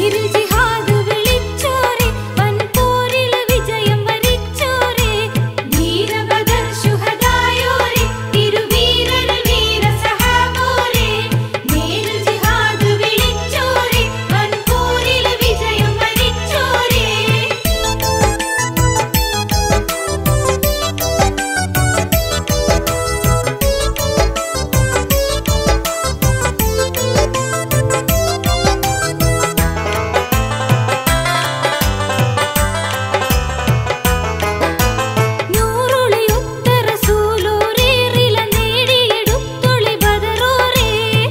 നീരിൽ ജിഹാദ് വിളിച്ചോരെ വൻപോരിൽ വിജയം വരിച്ചോരെ വീരബദർ ശുഹദായോരെ തിരുവീരർ വീര സഹാബോരെ നീരിൽ ജിഹാദ് വിളിച്ചോരെ വൻപോരിൽ വിജയം വരിച്ചോരെ നൂറുളിയൊത്ത റസൂലോരേ റില നേടിയെടുത്തൊളി ബദറോരേ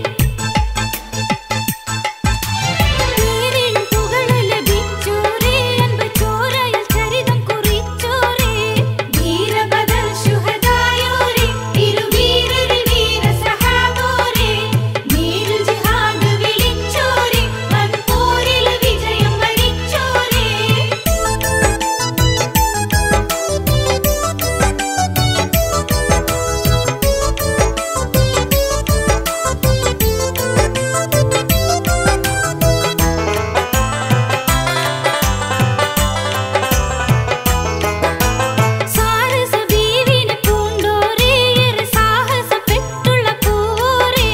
നീരിൻ പുകള ലഭിച്ചോരേ അൻപ് ചോരയിൽ ചരിതം കുറിച്ചോരേ വീരബദർ ശുഹദായോരേ തിരുവീരർ വീര സഹാബോരേ നീരിൽ ജിഹാദ് വിളിച്ചോരേ വൻപോരിൽ വിജയം വരിച്ചോരേ സാരസ ബീവിനെ പൂണ്ടോരേ ഏറെ സാഹസപ്പെട്ടുള്ള പൂവോരേ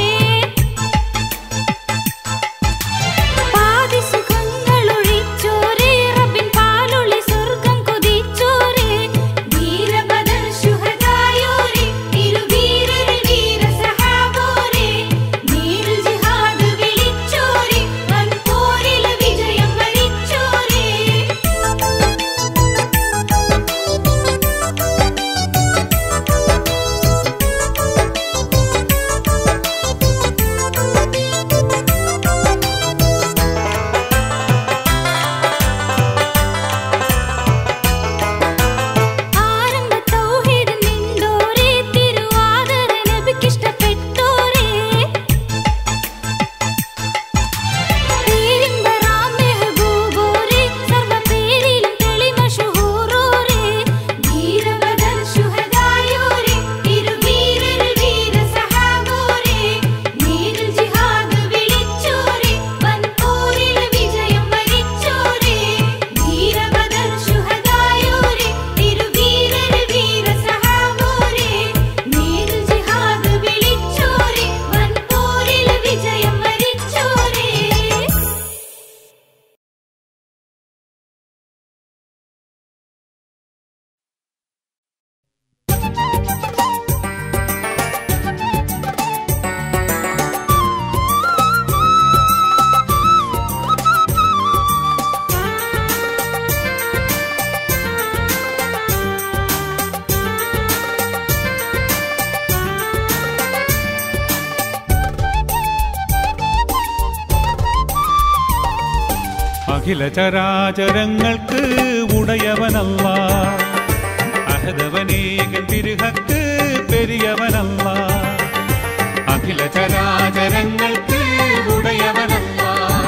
പാതി സുഖങ്ങൾ ഒഴിച്ചോരേ റബ്ബിൻ പാലൊളി സ്വർഗം കൊതിച്ചോരേ വീരബദർ ശുഹദായോരേ തിരുവീരർ വീര സഹാബോരേ നീരിൽ ജിഹാദ് വിളിച്ചോരേ വൻപോരിൽ വിജയം വരിച്ചോരേ ആരംഭ തൗഹീദ് നിണ്ടോരേ തിരുവാതിര നബിക്കിഷ്ടപ്പെട്ടോരേ പേരിമ്പറാം മെഹബൂബോരേ സർവ പേരിലും തെളിമ ഷുഹൂറോരേ വീരബദർ ശുഹദായോരേ തിരുവീരർ വീര സഹാബോരേ നീരിൽ ജിഹാദ് വിളിച്ചോരേ വൻപോരിൽ വിജയം വരിച്ചോരേ വീരബദർ ശുഹദായോരേ തിരുവീരർ വീര സഹാബോരേ നീരിൽ ജിഹാദ് വിളിച്ചോരേ വൻപോരിൽ വിജയം വരിച്ചോരേ അഖില ചരാചരങ്ങൾക്ക് ഉടയവനല്ല അഹദവനേകൻ തിരുഹക്ക് പെരിയവനല്ല അഖില ചരാചരങ്ങൾക്ക് ഉടയവനല്ല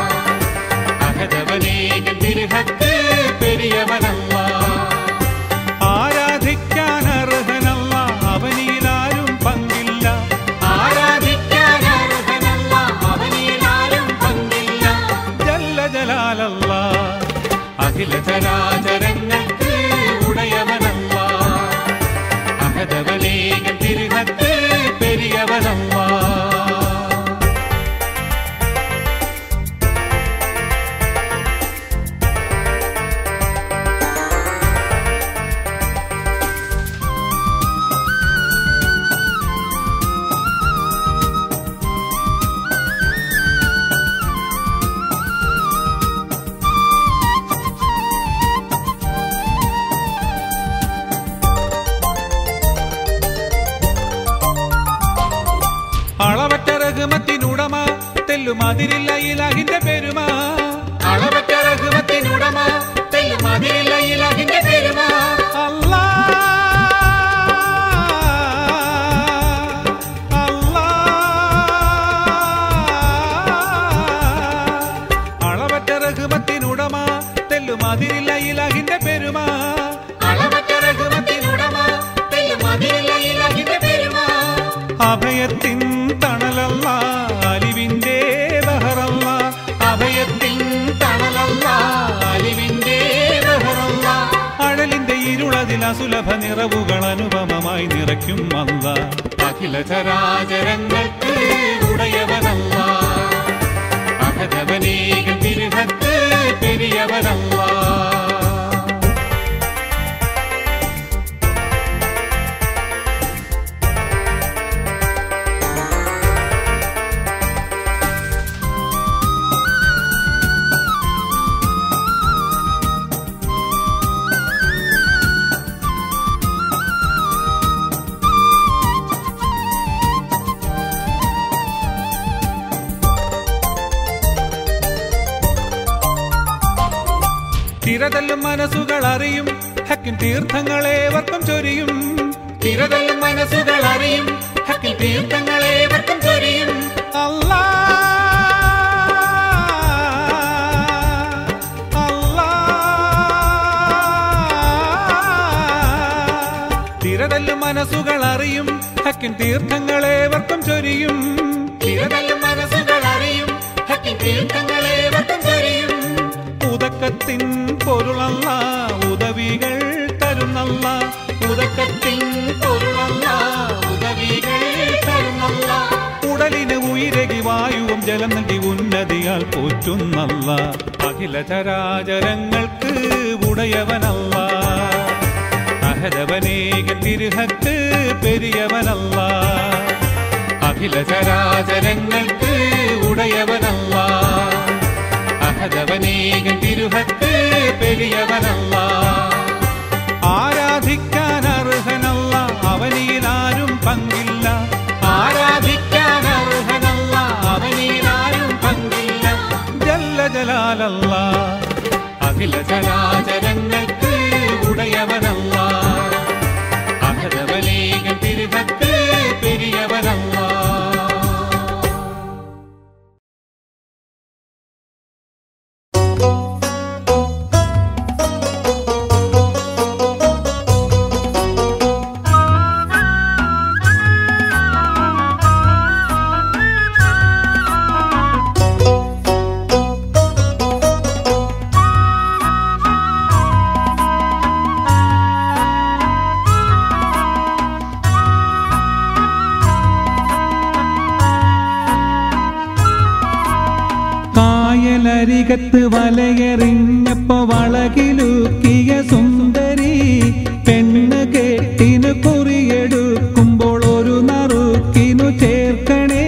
അഹദവനേകൻ തിരുഹക്ക് പെരിയവനല്ല ആരാധിക്കാൻ അർഹനല്ല അവനിലാരും പങ്കില്ല ആരാധിക്കാൻ അർഹനല്ല അവനിലാരും പങ്കില്ല ജല്ല ജലാലല്ല അഖില ചരാചരങ്ങൾക്ക് ഉടയവനല്ല അഹദവനേകൻ തിരുഹത്ത് പെരിയവനല്ല അളവറ്റ റഹ്മത്തിനുടമ തെല്ലുമതിരില്ല ഇലാഹിന്റെ പെരുമ അളവറ്റ റഹ്മത്തിനുടമ തെല്ലുമതിരില്ല ഇലാഹിന്റെ പെരുമ അല്ലാ അല്ലാ അളവറ്റ റഹ്മത്തിനുടമ തെല്ലുമതിരില്ല ഇലാഹിന്റെ പെരുമ അളവറ്റ റഹ്മത്തിനുടമ തെല്ലുമതിരില്ല ഇലാഹിന്റെ പെരുമ അഭയത്തിൻ തണലല്ല അലിവിന്റെ ബഹറല്ല അഭയത്തിൻ തണലല്ല അതിൽ അസുലഭ നിറവുകൾ അനുപമമായി നിറയ്ക്കും അല്ല അഖില ചരാചരങ്ങൾക്ക് ഉടയവനല്ല അഹതവനേകം തിരുഹത്ത് പെരിയവനല്ല തിരതല്ലും മനസ്സുകൾ അറിയും ഹക്കിൻ തീർത്ഥങ്ങളേവർക്കും ചൊരിയും തിരതല്ലും മനസ്സുകൾ അറിയും ഹക്കിൻ തീർത്ഥങ്ങളേവർക്കും ചൊരിയും അല്ലാ അല്ലാ തിരതല്ലും മനസ്സുകൾ അറിയും ഹക്കിൻ തീർത്ഥങ്ങളേവർക്കും ചൊരിയും തിരതല്ലും മനസ്സുകൾ അറിയും ഹക്കിൻ തീർത്ഥങ്ങളേവർക്കും ചൊരിയും ഉദക്കത്തിൻ പൊരുളല്ല ഉദവികൾ തരുന്നല്ല ഉദക്കത്തിൻ പൊരുളല്ല ഉദവികൾ തരുന്നല്ല ഉടലിന് ഉയരകി വായുവും ജലം നൽകി ഉന്നതിയാൽ പോറ്റുന്നല്ല അഖില ചരാചരങ്ങൾക്ക് ഉടയവനല്ല അഹരവനേക തിരുഹത്ത് പെരിയവനല്ല അഖില ചരാചരങ്ങൾക്ക് ഉടയവനല്ല അഹദവനേകൻ തിരുഹത്ത് പെരിയവനല്ല ആരാധിക്കാൻ അർഹനല്ല അവനിലാരും പങ്കില്ല ആരാധിക്കാൻ അർഹനല്ല അവനിലാരും പങ്കില്ല ജല്ല ജലാലല്ല അഖില ചരാചരങ്ങൾക്ക് ഉടയവനല്ല അഹദവനേകൻ തിരുഹത്ത് പെരിയവനല്ല കായലരികത്ത് വലയെറിഞ്ഞപ്പോ വളകിലുക്കിയ സുന്ദരി പെണ്ണ് കെട്ടിനു കുറിയെടുക്കുമ്പോൾ ഒരു നറുക്കിനു ചേർക്കണേ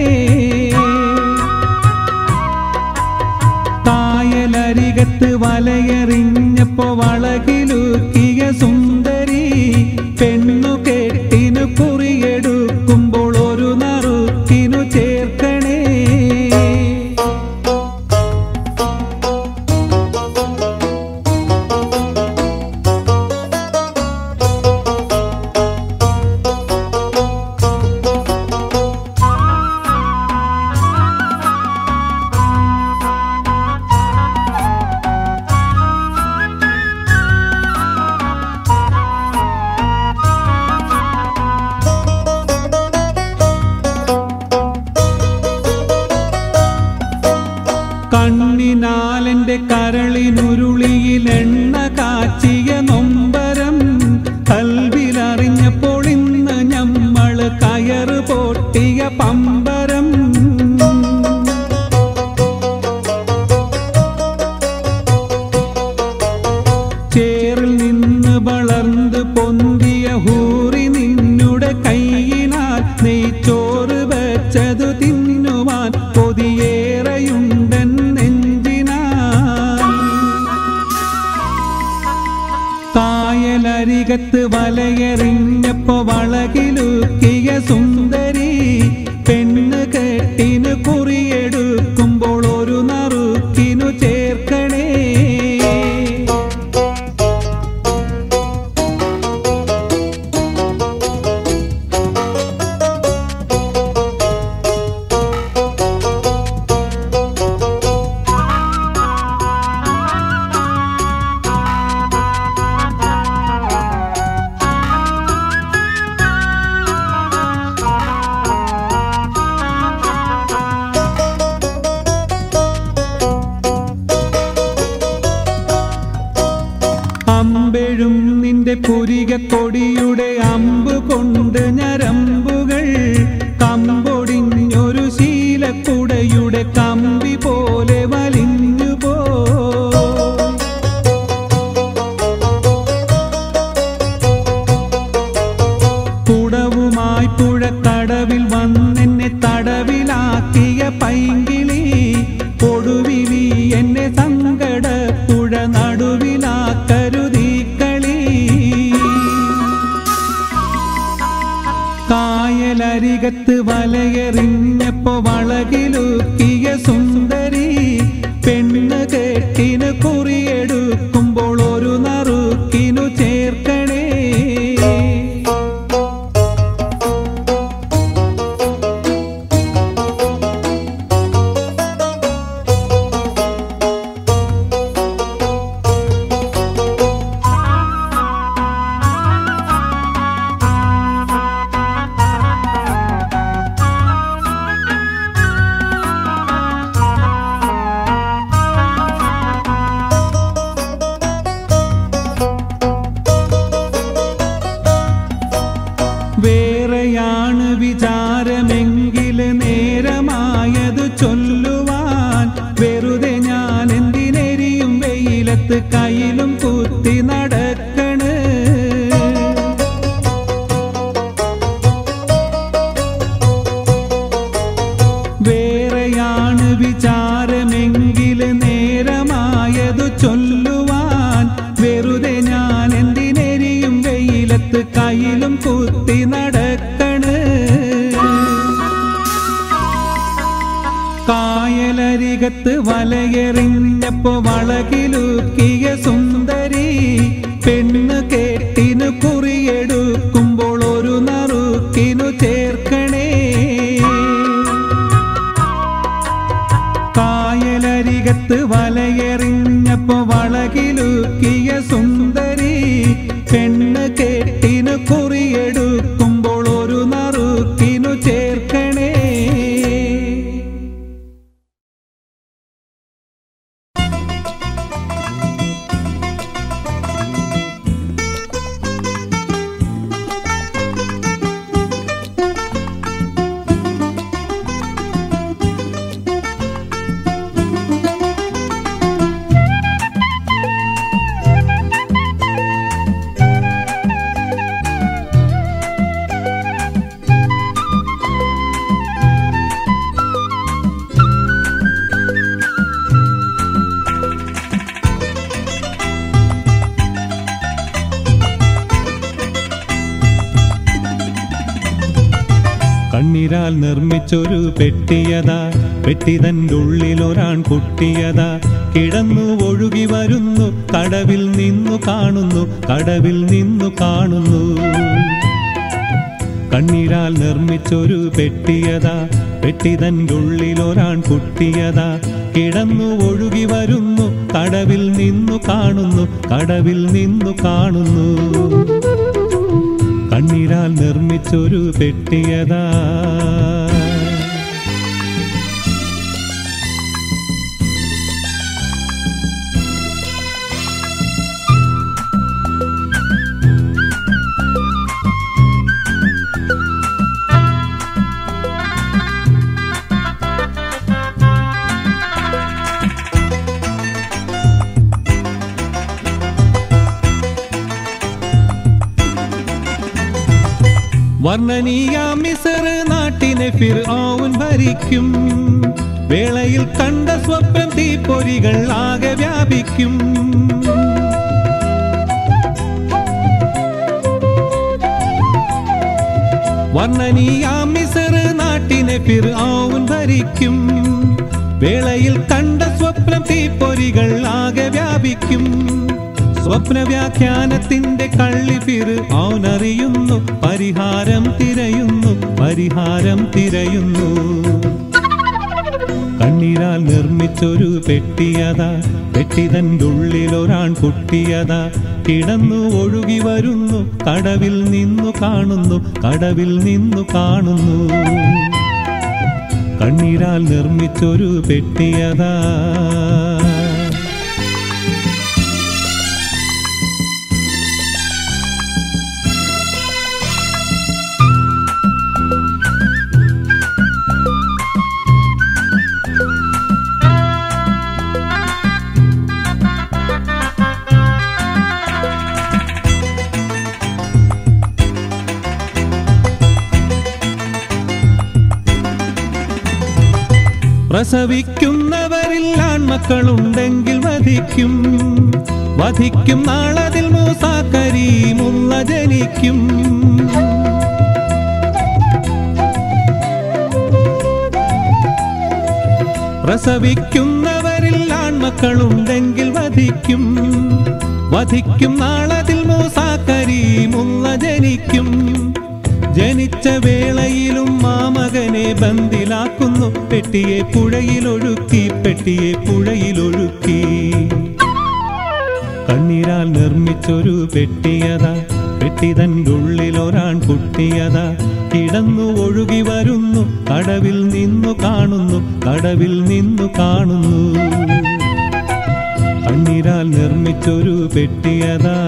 കായലരികത്ത് വലയെറിഞ്ഞപ്പോ വളകിലുക്കിയ സുന്ദരി പെണ്ണു കെട്ടിനു കുറിയെടുക്കുമ്പോൾ ഒരു നറുക്കിനു ചേർക്കണേ കണ്ണിനാലെന്റെ കരളിനുരുളിയിൽ എണ്ണ കാച്ചിയ നൊമ്പരം കൽവിലറിഞ്ഞപ്പോൾ ഇന്ന് ഞമ്മള് കയറ് പൊട്ടിയ പമ്പരം ചേറിൽ നിന്ന് വളർന്ന് പൊന്തിയ ഹൂറി നിന്നുടെ കൈയിനാൽ നെയ്ച്ചോറ് വെച്ചതു തിന്നുവാൻ കൊതിയേറെയുണ്ടൻ നെഞ്ചിനാൽ കായലരികത്ത് വലയെറിഞ്ഞപ്പോ വളകിലുക്കിയ സുന്ദരി പെണ്ണ് കെട്ടിന് കുറിയെടുക്കുമ്പോൾ ഒരു നറുക്കിനു ചേർക്കണേ നിന്റെ പുരിക കൊടിയുടെ അമ്പ് കൊണ്ട് ഞരമ്പുകൾ കമ്പൊടിഞ്ഞൊരു ശീലക്കുടയുടെ കമ്പി പോലെ വലിഞ്ഞു പോ കുടവുമായി പുഴക്കടവിൽ വന്നെന്നെ തടവിലാക്കിയ പൈങ്കിളി ഒടുവിലി എന്നെ സങ്കട പുഴ നടുവിലാക്കരുതീ കളി കായലരികത്ത് വലയെറിഞ്ഞപ്പോ വളകിലുക്കിയ സുന്ദരി പെണ്ണ് കെട്ടിന് കുറിയെടുക്കുമ്പോൾ ഒരു നറുക്കിനു ചേർക്കണേ വേറെയാണ് വിചാരമെങ്കിൽ നേരമായത് ചൊല്ലുവാൻ വെറുതെ ഞാൻ എന്തിനെരിയും വെയിലത്ത് കയ്യിലും കുത്തി നടക്കണ് വേറെയാണ് വിചാരമെങ്കിൽ നേരമായത് ചൊല്ലുവാൻ വെറുതെ ഞാൻ എന്തിനെരിയും വെയിലത്ത് കയ്യിലും കുത്തി നടക്കണ് കായലരികത്ത് വലയെറിഞ്ഞപ്പോ വളകിലുക്കിയ സുന്ദരി പെണ്ണ് കേട്ടിനു കുറിയെടുക്കുമ്പോൾ ഒരു നറുക്കിനു ചേർക്കണേ കായലരികത്ത് വലയെറിഞ്ഞപ്പോ വളകിലുക്കിയ സുന്ദരി പെണ്ണ് കെട്ടിനു കുറിയെടുക്കുമ്പോൾ ഒരു നറുക്കിനു ചേർക്കണേ കണ്ണീരാൽ നിർമ്മിച്ചൊരു പെട്ടിയതാ പെട്ടിതൻ്റെ ഉള്ളിൽ ഒരാൺ കുട്ടിയതാ കിടന്നു ഒഴുകി വരുന്നു കടവിൽ നിന്നു കാണുന്നു കടവിൽ നിന്നു കാണുന്നു കണ്ണീരാൽ നിർമ്മിച്ചൊരു പെട്ടിയതാ പെട്ടിതൻ്റെ ഉള്ളിൽ ഒരാൺ കുട്ടിയതാ കിടന്നു ഒഴുകി വരുന്നു കടവിൽ നിന്നു കാണുന്നു കടവിൽ നിന്നു കാണുന്നു കണ്ണീരാൽ നിർമ്മിച്ചൊരു പെട്ടിയതാ വർണ്ണനീയ മിസർ നാട്ടിനെ ഫിർ ആവുൻ ഭരിക്കും വേളയിൽ കണ്ട സ്വപ്നം തീപ്പൊരികൾ ആകെ വ്യാപിക്കും വർണ്ണനീയ മിസർ നാട്ടിനെ ഫിർ ആവുൻ ഭരിക്കും വേളയിൽ കണ്ട സ്വപ്നം തീപ്പൊരികൾ ആകെ വ്യാപിക്കും സ്വപ്ന വ്യാഖ്യാനത്തിന്റെ കള്ളി ഫിർ അവനറിയുന്നു പരിഹാരം തിരയുന്നു പരിഹാരം തിരയുന്നു കണ്ണീരാൽ നിർമ്മിച്ചൊരു പെട്ടിയതാ പെട്ടിതൻ്റെ ഉള്ളിൽ ഒരാൺ കുട്ടിയതാ കിടന്നു ഒഴുകി വരുന്നു കടവിൽ നിന്നു കാണുന്നു കടവിൽ നിന്നു കാണുന്നു കണ്ണീരാൽ നിർമ്മിച്ചൊരു പെട്ടിയതാ പ്രസവിക്കുന്നവരിൽ ആൺമക്കളുണ്ടെങ്കിൽ വധിക്കും വധിക്കും നാളതിൽ മൂസാക്കരീമുള്ള ജനിക്കും പ്രസവിക്കുന്നവരിൽ ആൺമക്കളുണ്ടെങ്കിൽ വധിക്കും വധിക്കും നാളതിൽ മൂസാക്കരീമുള്ള ജനിക്കും ജനിച്ച വേളയിലും മാമകനെ ബന്ദിലാക്കുന്നു പെട്ടിയെ പുഴയിലൊഴുക്കി പെട്ടിയെ പുഴയിലൊഴുക്കി കണ്ണീരാൽ നിർമ്മിച്ചൊരു പെട്ടിയതാ പെട്ടിതൻ്റെ ഉള്ളിൽ ഒരാൺ കുട്ടിയതാ കിടന്നു ഒഴുകി വരുന്നു കടവിൽ നിന്നു കാണുന്നു കടവിൽ നിന്നു കാണുന്നു കണ്ണീരാൽ നിർമ്മിച്ചൊരു പെട്ടിയതാ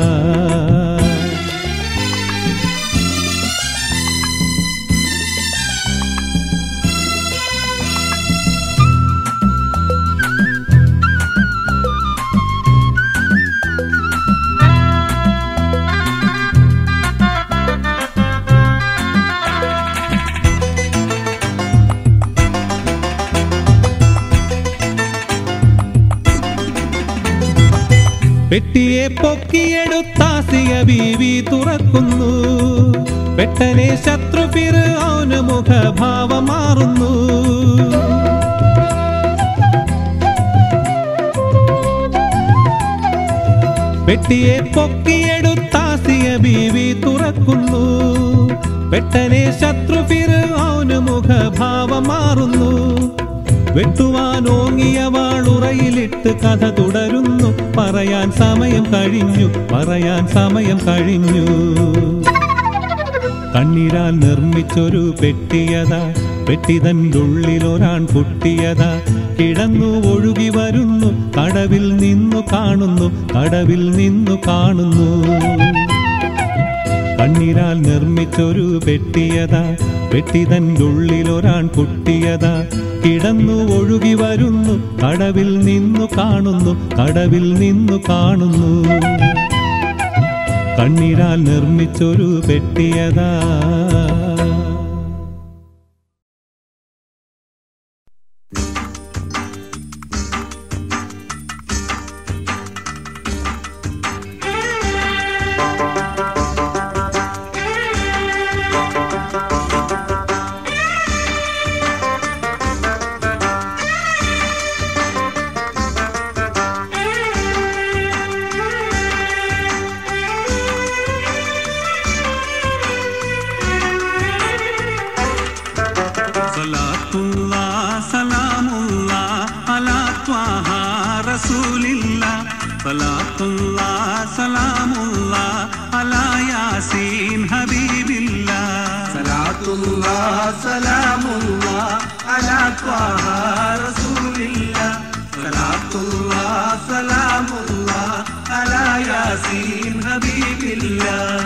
പെട്ടിയെ പൊക്കിയെടുത്താസിയ ബീവി തുറക്കുന്നു പെട്ടനെ ശത്രു ഫിർഔന് മുഖഭാവം മാറുന്നു പെട്ടിയെ പൊക്കിയെടുത്താസിയ ബീവി തുറക്കുന്നു പെട്ടനെ ശത്രു ഫിർഔന് മുഖഭാവം മാറുന്നു വെട്ടുവാൻ ഓങ്ങിയ വാളുറയിലിട്ട് കഥ തുടരുന്നു പറയാൻ സമയം കഴിഞ്ഞു പറയാൻ സമയം കഴിഞ്ഞു കണ്ണീരാൽ നിർമ്മിച്ചൊരു പെട്ടിയതാ പെട്ടിതൻ്റെ ഉള്ളിൽ ഒരാൺ പൊട്ടിയതാ കിടന്നു ഒഴുകി വരുന്നു കടവിൽ നിന്നു കാണുന്നു കടവിൽ നിന്നു കാണുന്നു കണ്ണീരാൽ നിർമ്മിച്ചൊരു പെട്ടിയതാ പെട്ടിതൻ്റെ ഉള്ളിൽ ഒരാൺ കുട്ടിയതാ കിടന്നു ഒഴുകി വരുന്നു കടവിൽ നിന്നു കാണുന്നു കടവിൽ നിന്നു കാണുന്നു കണ്ണീരാൽ നിർമ്മിച്ചൊരു പെട്ടിയതാ സലാത്തുള്ള സലാമുള്ള അലാ ത്വാഹ റസൂലില്ല സലാത്തുള്ള സലാമുള്ള അലാ യാസീൻ ഹബീബില്ല സലാത്തുള്ള സലാമുള്ള അലാ ത്വാഹ റസൂലില്ല സലാത്തുള്ള സലാമുള്ള അലാ യാസീൻ ഹബീബില്ല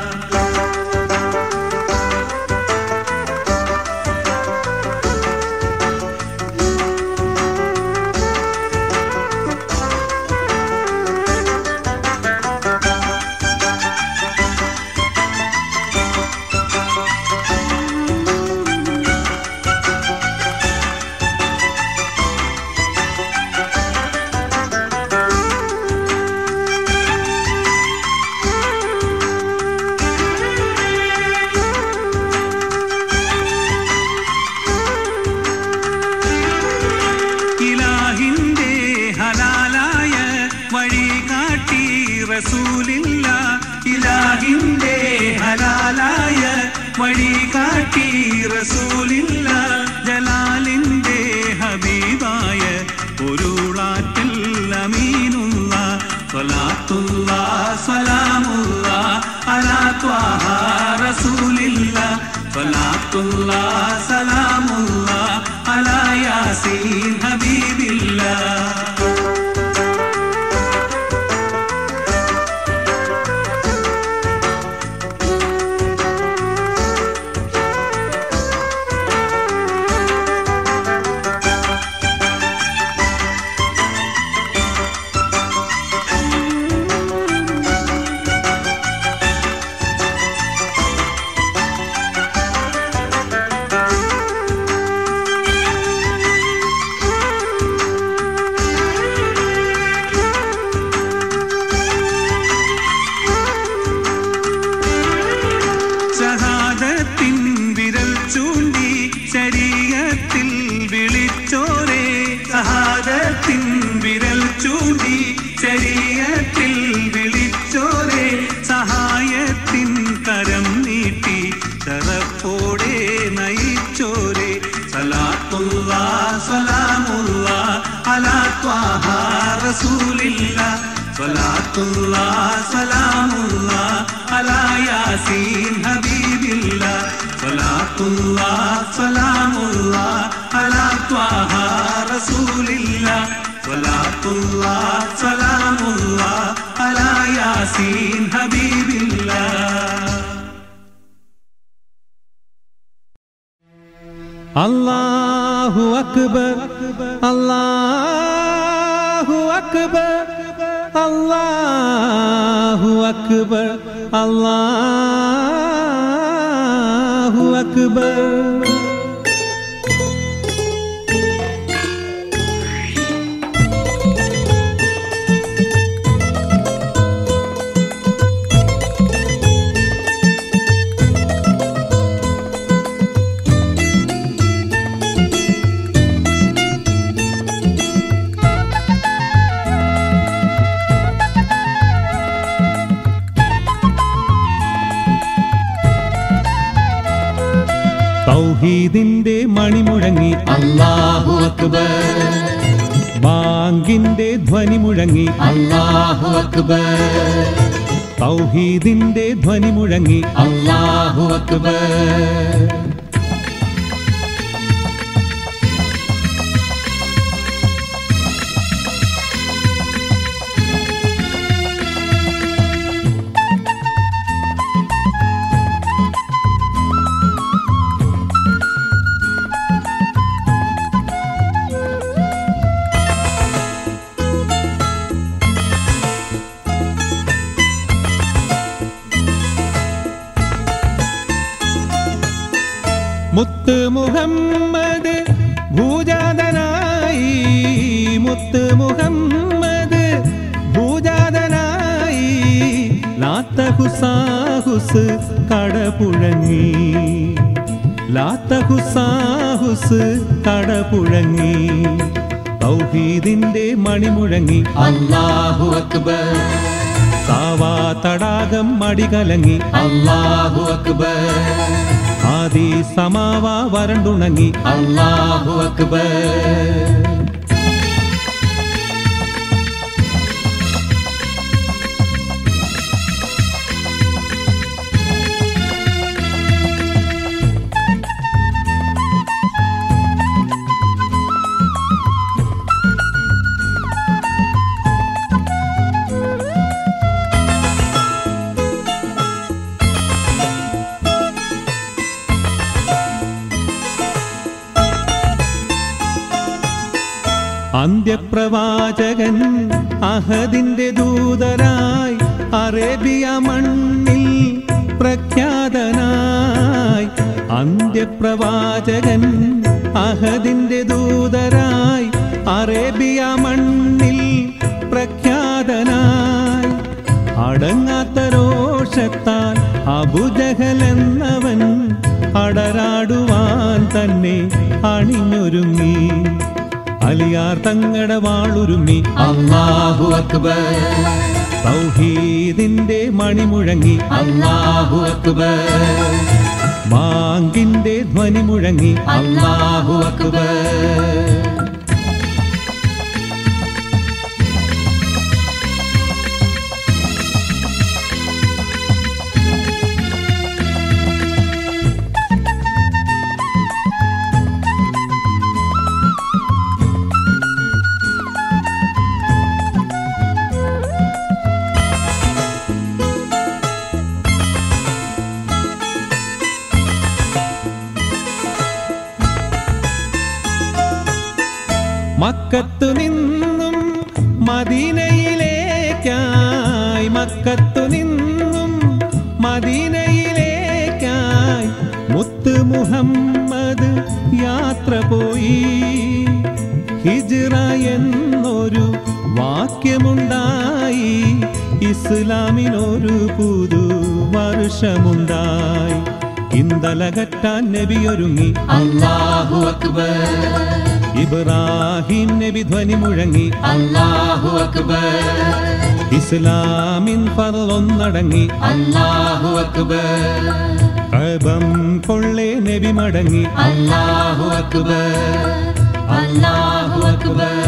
ഇലാഹിന്റെ ഹലാലായ വഴി കാട്ടി റസൂലില്ല ഇലാഹിന്റെ ഹലാലായ വഴി കാട്ടി റസൂലില്ല ജലാലിന്റെ ഹബീബായ പൊരുളാറ്റൽ അമീനുള്ള സ്വലാത്തുള്ള സലാമുള്ള അലാ ത്വാഹ റസൂലില്ല സ്വലാത്തുള്ള സലാമുള്ള അലാ യാസീൻ ഹബീബില്ല റസൂലില്ല സ്വലാത്തുല്ലാ സലാമുല്ലാ അലാ യാസീൻ ഹബീബില്ല സ്വലാത്തുല്ലാ സലാമുല്ലാ അലാ ത്വാഹ റസൂലില്ല സ്വലാത്തുല്ലാ സലാമുല്ലാ അലാ യാസീൻ ഹബീബില്ല അല്ലാഹു അക്ബർ അല്ലാഹു അക്ബർ അല്ലാഹു അക്ബർ അല്ലാഹു അക്ബർ തൗഹീദിന്റെ മണിമുഴങ്ങി അല്ലാഹു അക്ബർ ബാങ്കിന്റെ ധ്വനി മുഴങ്ങി അല്ലാഹു അക്ബർ തൗഹീദിന്റെ ധ്വനി മുഴങ്ങി അല്ലാഹു അക്ബർ മുത്ത് മുഹമ്മദ് ഭൂജാതനായി മുത്ത് മുഹമ്മദ് ഭൂജാതനായി ലാത്ത ഹുസാഹുസ് കടപുഴങ്ങി ലാത്ത ഹുസാഹുസ് കടപുഴങ്ങി തൗഹീദിന്റെ മണിമുഴങ്ങി അല്ലാഹു അക്ബർ സാവാ തടാകം മടികലങ്ങി അല്ലാഹു അക്ബർ ആദി സമാവ വരണ്ടുണങ്ങി അല്ലാഹു അക്ബർ അന്ത്യപ്രവാചകൻ അഹദിന്റെ ദൂതരായി അറേബ്യ മണ്ണിൽ പ്രഖ്യാതനായി അന്ത്യപ്രവാചകൻ അഹദിന്റെ ദൂതരായി അറേബ്യ മണ്ണിൽ പ്രഖ്യാതനായി അടങ്ങാത്ത രോഷത്താൽ അബുജഹൽ എന്നവൻ അടരാടുവാൻ തന്നെ അണിഞ്ഞൊരുങ്ങി അലിയാർ തങ്ങട വാളുരുമി അല്ലാഹു അക്ബർ തൗഹീദിന്റെ മണിമുഴങ്ങി അല്ലാഹു അക്ബർ ബാങ്കിന്റെ ധ്വനി മുഴങ്ങി അല്ലാഹു അക്ബർ മക്കത്തു നിന്നും മദീനയിലേക്കായി മക്കത്തു നിന്നും മദീനയിലേക്കായി മുത്ത് മുഹമ്മദ് യാത്ര പോയി ഹിജ്റ എന്നൊരു വാക്യമുണ്ടായി ഇസ്ലാമിനൊരു പുതു വർഷമുണ്ടായി ഇന്തലകറ്റാൻ നബിയൊരുങ്ങി അല്ലാഹു അക്ബർ ഇബ്രാഹിം നബി ധ്വനി മുഴങ്ങി അല്ലാഹു അക്ബർ ഇസ്ലാമിൻ പറലൊന്നടങ്ങി അല്ലാഹു അക്ബർ കബം കൊള്ളേ നബി മടങ്ങി അല്ലാഹു അക്ബർ അല്ലാഹു അക്ബർ